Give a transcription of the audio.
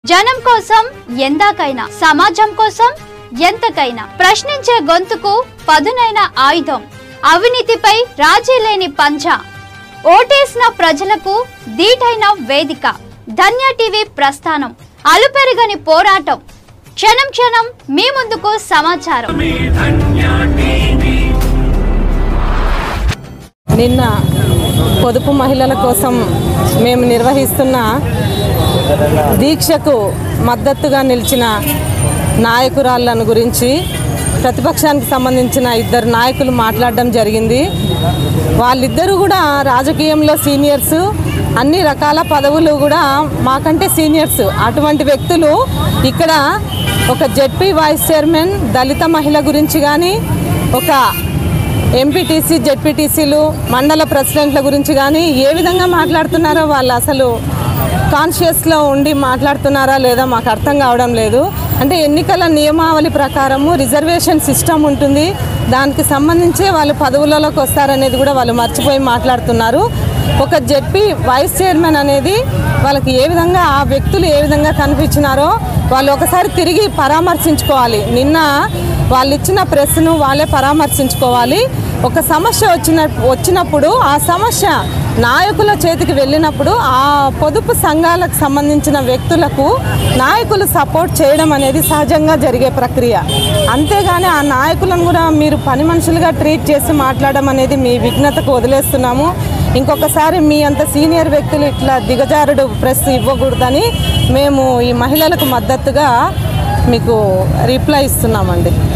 జనం కోసం ఎందాకైనా సమాజం కోసం ఎంతకైనా ప్రశ్నించే గొంతుకు పదునైన ఆయుధం అవినీతిపై రాజీ లేని పంచ ఓటేసిన ప్రజలకు దీటైన వేదిక ధన్య టీవీ ప్రస్థానం అలుపెరగని పోరాటం క్షణం క్షణం మీ ముందుకు సమాచారం నిన్న పొదుపు మహిళల కోసం మేము నిర్వహిస్తున్న దీక్షకు మద్దతుగా నిలిచిన నాయకురాళ్ళను గురించి ప్రతిపక్షానికి సంబంధించిన ఇద్దరు నాయకులు మాట్లాడడం జరిగింది వాళ్ళిద్దరూ కూడా రాజకీయంలో సీనియర్స్ అన్ని రకాల పదవులు కూడా మాకంటే సీనియర్స్ అటువంటి వ్యక్తులు ఇక్కడ ఒక జెడ్పీ వైస్ చైర్మన్ దళిత మహిళ గురించి కానీ ఒక ఎంపీటీసీ జెడ్పీటీసీలు మండల ప్రెసిడెంట్ల గురించి కానీ ఏ విధంగా మాట్లాడుతున్నారో వాళ్ళు అసలు కాన్షియస్లో ఉండి మాట్లాడుతున్నారా లేదా మాకు అర్థం కావడం లేదు అంటే ఎన్నికల నియమావళి ప్రకారము రిజర్వేషన్ సిస్టమ్ ఉంటుంది దానికి సంబంధించే వాళ్ళు పదవులలోకి వస్తారనేది కూడా వాళ్ళు మర్చిపోయి మాట్లాడుతున్నారు ఒక జెడ్పీ వైస్ చైర్మన్ అనేది వాళ్ళకి ఏ విధంగా ఆ వ్యక్తులు ఏ విధంగా కనిపించినారో వాళ్ళు ఒకసారి తిరిగి పరామర్శించుకోవాలి నిన్న వాళ్ళు ఇచ్చిన ప్రెస్ను వాళ్ళే పరామర్శించుకోవాలి ఒక సమస్య వచ్చిన వచ్చినప్పుడు ఆ సమస్య నాయకుల చేతికి వెళ్ళినప్పుడు ఆ పొదుపు సంఘాలకు సంబంధించిన వ్యక్తులకు నాయకులు సపోర్ట్ చేయడం అనేది సహజంగా జరిగే ప్రక్రియ అంతేగాని ఆ నాయకులను కూడా మీరు పని మనుషులుగా ట్రీట్ చేసి మాట్లాడడం అనేది మీ విఘ్నతకు వదిలేస్తున్నాము ఇంకొకసారి మీ అంత సీనియర్ వ్యక్తులు ఇట్లా దిగజారుడు ప్రెస్ ఇవ్వకూడదని మేము ఈ మహిళలకు మద్దతుగా మీకు రిప్లై ఇస్తున్నామండి